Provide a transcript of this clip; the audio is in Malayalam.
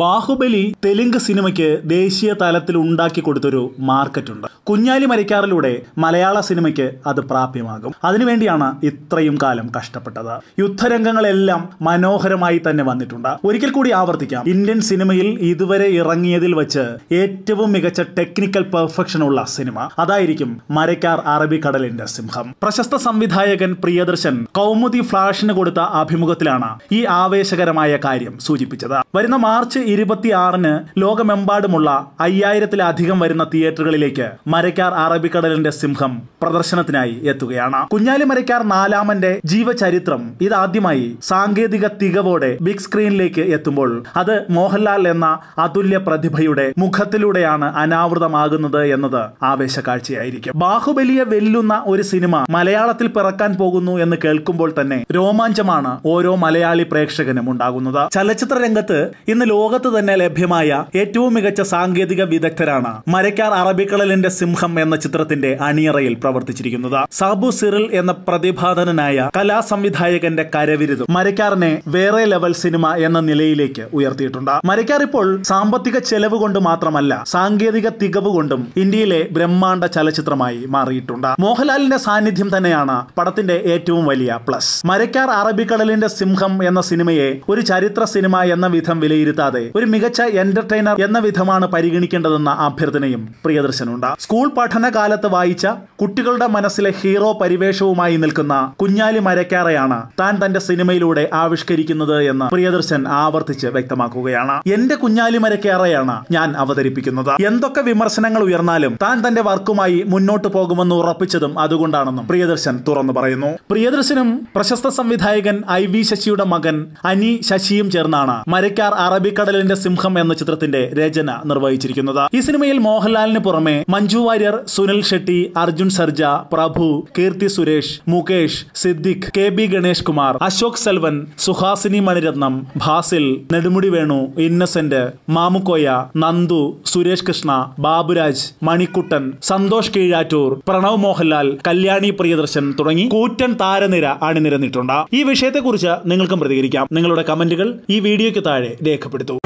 ബാഹുബലി തെലുങ്ക് സിനിമയ്ക്ക് ദേശീയ തലത്തിൽ ഉണ്ടാക്കി കൊടുത്തൊരു മാർക്കറ്റുണ്ട് കുഞ്ഞാലി മരിക്കാറിലൂടെ മലയാള സിനിമയ്ക്ക് അത് പ്രാപ്യമാകും അതിനുവേണ്ടിയാണ് ഇത്രയും കാലം കഷ്ടപ്പെട്ടത് യുദ്ധരംഗങ്ങളെല്ലാം മനോഹരമായി തന്നെ വന്നിട്ടുണ്ട് ഒരിക്കൽ കൂടി ആവർത്തിക്കാം ഇന്ത്യൻ സിനിമയിൽ ഇതുവരെ ഇറങ്ങിയതിൽ വെച്ച് ഏറ്റവും മികച്ച ടെക്നിക്കൽ പെർഫെക്ഷൻ ഉള്ള സിനിമ അതായിരിക്കും മരക്കാർ അറബിക്കടലിന്റെ സിംഹം പ്രശസ്ത സംവിധായകൻ പ്രിയദർശൻ കൗമുദി ഫ്ലാഷിന് കൊടുത്ത അഭിമുഖത്തിലാണ് ഈ ആവേശകരമായ കാര്യം സൂചിപ്പിച്ചത് വരുന്ന മാർച്ച് ഇരുപത്തിയാറിന് ലോകമെമ്പാടുമുള്ള അയ്യായിരത്തിലധികം വരുന്ന തിയേറ്ററുകളിലേക്ക് മരക്കാർ അറബിക്കടലിന്റെ സിംഹം പ്രദർശനത്തിനായി എത്തുകയാണ് കുഞ്ഞാലി മരക്കാർ നാലാമന്റെ ജീവചരിത്രം ഇതാദ്യമായി സാങ്കേതിക തികവോടെ ബിഗ് സ്ക്രീനിലേക്ക് എത്തുമ്പോൾ അത് മോഹൻലാൽ എന്ന അതുല്യ പ്രതിഭയുടെ മുഖത്തിലൂടെയാണ് അനാവൃതമാകുന്നത് എന്നത് ആവേശ കാഴ്ചയായിരിക്കും ബാഹുബലിയെ വെല്ലുന്ന ഒരു സിനിമ മലയാളത്തിൽ പിറക്കാൻ പോകുന്നു എന്ന് കേൾക്കുമ്പോൾ തന്നെ രോമാഞ്ചമാണ് ഓരോ മലയാളി പ്രേക്ഷകനും ഉണ്ടാകുന്നത് ചലച്ചിത്ര രംഗത്ത് ഇന്ന് ലോകത്ത് തന്നെ ലഭ്യമായ ഏറ്റവും മികച്ച സാങ്കേതിക വിദഗ്ധരാണ് മരക്കാർ അറബിക്കടലിന്റെ സിംഹം എന്ന ചിത്രത്തിന്റെ അണിയറയിൽ പ്രവർത്തിച്ചിരിക്കുന്നത് സാബു സിറിൽ എന്ന പ്രതിഭാധനനായ കലാ സംവിധായകന്റെ കരവിരുതും മരക്കാറിനെ വേറെ ലെവൽ സിനിമ എന്ന നിലയിലേക്ക് ഉയർത്തിയിട്ടുണ്ട് മരക്കാർ ഇപ്പോൾ സാമ്പത്തിക ചെലവ് കൊണ്ട് മാത്രമല്ല സാങ്കേതിക തികവ് കൊണ്ടും ഇന്ത്യയിലെ ബ്രഹ്മാണ്ഡ ചലച്ചിത്രമായി മാറിയിട്ടുണ്ട് മോഹൻലാലിന്റെ സാന്നിധ്യം തന്നെയാണ് പടത്തിന്റെ ഏറ്റവും വലിയ പ്ലസ് മരക്കാർ അറബിക്കടലിന്റെ സിംഹം എന്ന സിനിമയെ ഒരു ചരിത്ര സിനിമ എന്ന വിധം വിലയിരുത്താതെ ഒരു മികച്ച എന്റർടൈനർ എന്ന വിധമാണ് പരിഗണിക്കേണ്ടതെന്ന അഭ്യർത്ഥനയും പ്രിയദർശനുണ്ട് സ്കൂൾ പഠനകാലത്ത് വായിച്ച കുട്ടികളുടെ മനസ്സിലെ ഹീറോ പരിവേഷവുമായി നിൽക്കുന്ന കുഞ്ഞാലി മരക്കാറയാണ് താൻ തന്റെ സിനിമയിലൂടെ ആവിഷ്കരിക്കുന്നത് എന്ന് പ്രിയദർശൻ ആവർത്തിച്ച് വ്യക്തമാക്കുകയാണ് എന്റെ കുഞ്ഞാലി മരക്കാറയാണ് ഞാൻ അവതരിപ്പിക്കുന്നത് എന്തൊക്കെ വിമർശനങ്ങൾ ഉയർന്നാലും താൻ തന്റെ വർക്കുമായി മുന്നോട്ട് പോകുമെന്ന് ഉറപ്പിച്ചതും അതുകൊണ്ടാണെന്നും പ്രിയദർശൻ തുറന്നു പറയുന്നു പ്രിയദർശനും പ്രശസ്ത സംവിധായകൻ ഐ വി ശശിയുടെ മകൻ അനി ശശിയും ചേർന്നാണ് മരക്കാർ അറബിക്കടലിന്റെ സിംഹം എന്ന ചിത്രത്തിന്റെ രചന നിർവഹിച്ചിരിക്കുന്നത് ഈ സിനിമയിൽ മോഹൻലാലിന് പുറമെ മഞ്ജു വാര്യർ സുനിൽ ഷെട്ടി അർജുൻ സർജ പ്രഭു കീർത്തി സുരേഷ് മുകേഷ് സിദ്ദിഖ് കെ ബി ഗണേഷ് കുമാർ അശോക് സെൽവൻ സുഹാസിനി മണിരത്നം ഭാസിൽ നെടുമുടി വേണു ഇന്നസെന്റ് മാമുക്കോയ നന്ദു സുരേഷ് കൃഷ്ണ ബാബുരാജ് മണിക്കുട്ടൻ സന്തോഷ് കീഴാറ്റൂർ പ്രണവ് മോഹൻലാൽ കല്യാണി പ്രിയദർശൻ തുടങ്ങി കൂറ്റൻ താരനിര അണിനിരന്നിട്ടുണ്ട് ഈ വിഷയത്തെക്കുറിച്ച് നിങ്ങൾക്കും പ്രതികരിക്കാം നിങ്ങളുടെ കമന്റുകൾ ഈ വീഡിയോയ്ക്ക് താഴെ രേഖപ്പെടുത്തൂ